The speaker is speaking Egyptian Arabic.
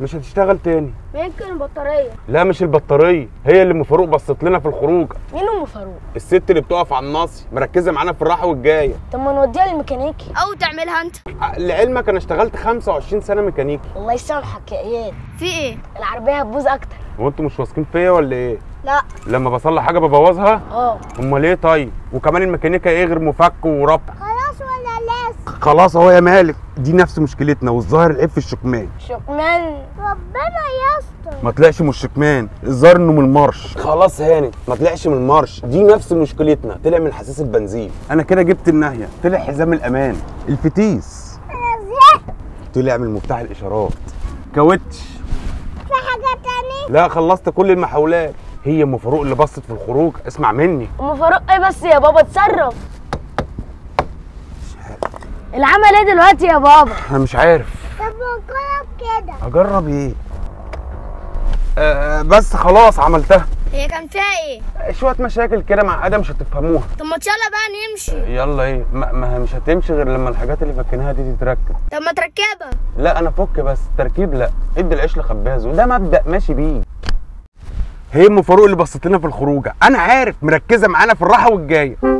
مش هتشتغل تاني يمكن البطاريه لا مش البطاريه هي اللي ام فاروق بصت لنا في الخروج مين ام فاروق الست اللي بتقف على الناصي مركزه معانا في الراحه والجايه طب ما نوديها للميكانيكي او تعملها انت لعلمك انا اشتغلت 25 سنه ميكانيكي الله يسامحك يا اياد في ايه العربيه هتبوظ اكتر هو انتوا مش واثقين فيا ولا ايه لا لما بصلح حاجه ببوظها اه امال ايه طيب وكمان الميكانيكا ايه غير مفك وربط خلاص ولا لسه خلاص اهو يا مالك دي نفس مشكلتنا والظاهر العيب في الشكمان شكمان ربنا يستر ما طلعش من الشكمان الظاهر انه من المارش خلاص هانت ما طلعش من المارش دي نفس مشكلتنا طلع من حساس البنزين انا كده جبت الناهيه طلع حزام الامان الفتيس انا زهقت طلع من مفتاح الاشارات كاوتش في حاجه تاني لا خلصت كل المحاولات هي ام فاروق اللي بصت في الخروج اسمع مني ام فاروق ايه بس يا بابا اتصرف العمل ايه دلوقتي يا بابا انا مش عارف طب نجرب كده اجرب ايه آه بس خلاص عملتها هي كان فيها ايه شويه مشاكل كده مع ادم مش هتفهموها طب ما يلا بقى نمشي يلا ايه ما, ما هي مش هتمشي غير لما الحاجات اللي فكيناها دي تتركب طب ما تركبها لا انا فك بس تركيب لا ادي العيش لخبازه وده مبدا ماشي بيه هي ام فاروق اللي بصت لنا في الخروجه انا عارف مركزه معانا في الراحه والجايه